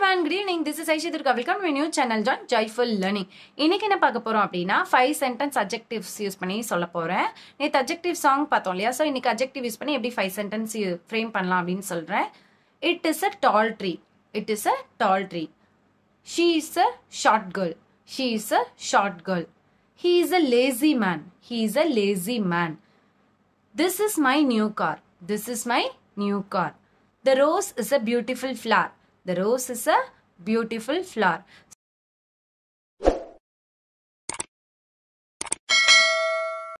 everyone, good evening. This is Aisha Durga. Welcome to my new channel, John Joyful Learning. இன்னைக்கு என்ன பார்க்க போறோம் அப்படின்னா ஃபைவ் சென்டென்ஸ் அஜெக்டிவ்ஸ் யூஸ் பண்ணி சொல்ல போறேன் நேற்று அஜெக்டிவ் சாங் பார்த்தோம் இல்லையா ஸோ இன்னைக்கு அஜெக்டிவ் யூஸ் பண்ணி எப்படி ஃபைவ் சென்டென்ஸ் ஃப்ரேம் பண்ணலாம் அப்படின்னு சொல்றேன் it is a tall tree it is a tall tree she is a short girl she is a short girl he is a lazy man he is a lazy man This is my new car. This is my new car. The rose is a beautiful flower. The rose is a beautiful flower.